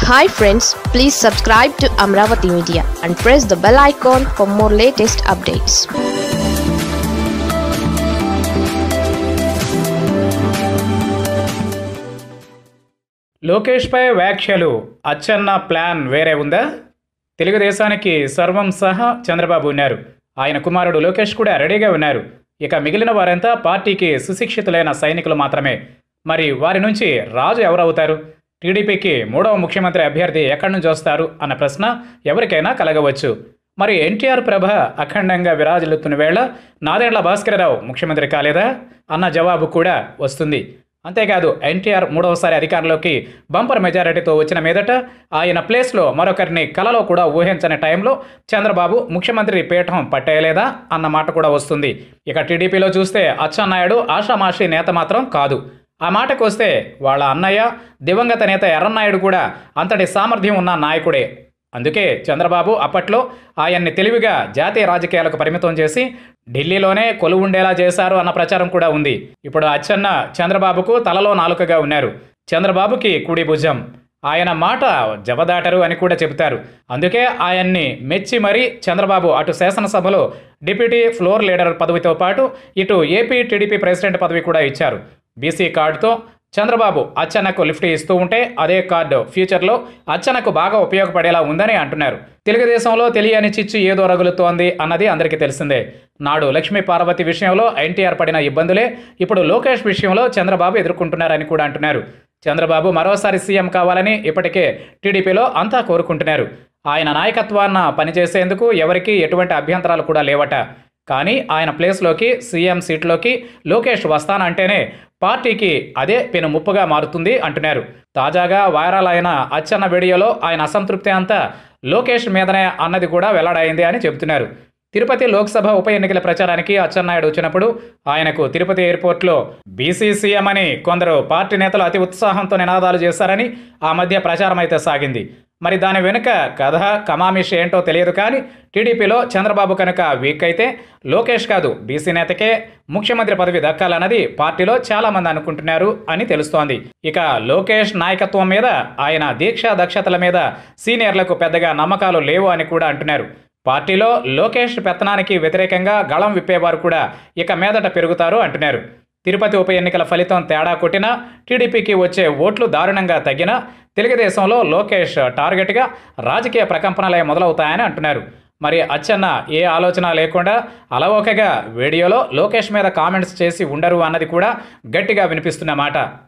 hi friends please subscribe to Amaravati media and press the bell icon for more latest updates లోకేష్పై వ్యాఖ్యలు Achchanna plan వేరే ఉందా తెలుగుదేశానికి సర్వం సహా చంద్రబాబు ఉన్నారు ఆయన కుమారుడు లోకేష్ కూడా రెడీగా ఉన్నారు ఇక మిగిలిన వారంతా పార్టీకి సుశిక్షితులైన సైనికులు మాత్రమే మరి వారి నుంచి రాజు ఎవరవుతారు టీడీపీకి మూడవ ముఖ్యమంత్రి అభ్యర్థి ఎక్కడి నుంచి వస్తారు అన్న ప్రశ్న ఎవరికైనా కలగవచ్చు మరి ఎన్టీఆర్ ప్రభ అఖండంగా విరాజిల్లుతున్న వేళ నాదెండ్ల భాస్కరరావు ముఖ్యమంత్రి కాలేదా అన్న జవాబు కూడా వస్తుంది అంతేకాదు ఎన్టీఆర్ మూడవసారి అధికారంలోకి బంపర్ మెజారిటీతో వచ్చిన మీదట ఆయన ప్లేస్లో మరొకరిని కలలో కూడా ఊహించని టైంలో చంద్రబాబు ముఖ్యమంత్రి పీఠం పట్టేయలేదా అన్న మాట కూడా వస్తుంది ఇక టీడీపీలో చూస్తే అచ్చెన్నాయుడు ఆషామాషి నేత మాత్రం కాదు ఆ మాటకు వస్తే వాళ్ళ అన్నయ్య దివంగత నేత ఎర్రన్నాయుడు కూడా అంతటి సామర్థ్యం ఉన్న నాయకుడే అందుకే చంద్రబాబు అప్పట్లో ఆయన్ని తెలివిగా జాతీయ రాజకీయాలకు పరిమితం చేసి ఢిల్లీలోనే కొలువుండేలా చేశారు అన్న ప్రచారం కూడా ఉంది ఇప్పుడు అచ్చెన్న చంద్రబాబుకు తలలో నాలుకగా ఉన్నారు చంద్రబాబుకి కుడి భుజం ఆయన మాట జవదాటరు అని కూడా చెబుతారు అందుకే ఆయన్ని మెచ్చి మరీ చంద్రబాబు అటు శాసనసభలో డిప్యూటీ ఫ్లోర్ లీడర్ పదవితో పాటు ఇటు ఏపీ టీడీపీ ప్రెసిడెంట్ పదవి కూడా ఇచ్చారు బీసీ కార్డుతో చంద్రబాబు అచ్చన్నకు లిఫ్ట్ ఇస్తూ ఉంటే అదే కార్డు ఫ్యూచర్లో అచ్చన్నకు బాగా ఉపయోగపడేలా ఉందని అంటున్నారు తెలుగుదేశంలో తెలియని చిచ్చు ఏదో రగులుతోంది అన్నది అందరికీ తెలిసిందే నాడు లక్ష్మీ పార్వతి విషయంలో ఎన్టీఆర్ పడిన ఇబ్బందులే ఇప్పుడు లోకేష్ విషయంలో చంద్రబాబు ఎదుర్కొంటున్నారని కూడా అంటున్నారు చంద్రబాబు మరోసారి సీఎం కావాలని ఇప్పటికే టీడీపీలో అంతా కోరుకుంటున్నారు ఆయన నాయకత్వాన్న పనిచేసేందుకు ఎవరికీ ఎటువంటి అభ్యంతరాలు కూడా లేవట కానీ ఆయన ప్లేస్లోకి సీఎం సీట్లోకి లోకేష్ వస్తానంటేనే పార్టీకి అదే పెను ముప్పుగా మారుతుంది అంటున్నారు తాజాగా వైరల్ అయిన అచ్చన్న వీడియోలో ఆయన అసంతృప్తి అంతా లోకేష్ మీదనే అన్నది కూడా వెల్లడైంది అని చెబుతున్నారు తిరుపతి లోక్సభ ఉప ఎన్నికల ప్రచారానికి అచ్చెన్నాయుడు వచ్చినప్పుడు ఆయనకు తిరుపతి ఎయిర్పోర్ట్లో బీసీసీఎం అని కొందరు పార్టీ నేతలు అతి ఉత్సాహంతో నినాదాలు చేశారని ఆ మధ్య ప్రచారం అయితే సాగింది మరి దాని వెనుక కథ కమామిషి ఏంటో తెలియదు కానీ టీడీపీలో చంద్రబాబు కనుక వీక్ అయితే లోకేష్ కాదు బీసీ నేతకే ముఖ్యమంత్రి పదవి దక్కాలన్నది పార్టీలో చాలా మంది అనుకుంటున్నారు అని తెలుస్తోంది ఇక లోకేష్ నాయకత్వం మీద ఆయన దీక్షా దక్షతల మీద సీనియర్లకు పెద్దగా నమ్మకాలు లేవు అని కూడా అంటున్నారు పార్టీలో లోకేష్ పెత్తనానికి వ్యతిరేకంగా గళం విప్పేవారు కూడా ఇక మీదట పెరుగుతారు అంటున్నారు తిరుపతి ఉప ఎన్నికల ఫలితం తేడా కొట్టినా టీడీపీకి వచ్చే ఓట్లు దారుణంగా తగ్గినా తెలుగుదేశంలో లోకేష్ టార్గెట్గా రాజకీయ ప్రకంపనలే మొదలవుతాయని అంటున్నారు మరి అచ్చన్న ఏ ఆలోచన లేకుండా అలవోకగా వీడియోలో లోకేష్ మీద కామెంట్స్ చేసి ఉండరు అన్నది కూడా గట్టిగా వినిపిస్తున్న మాట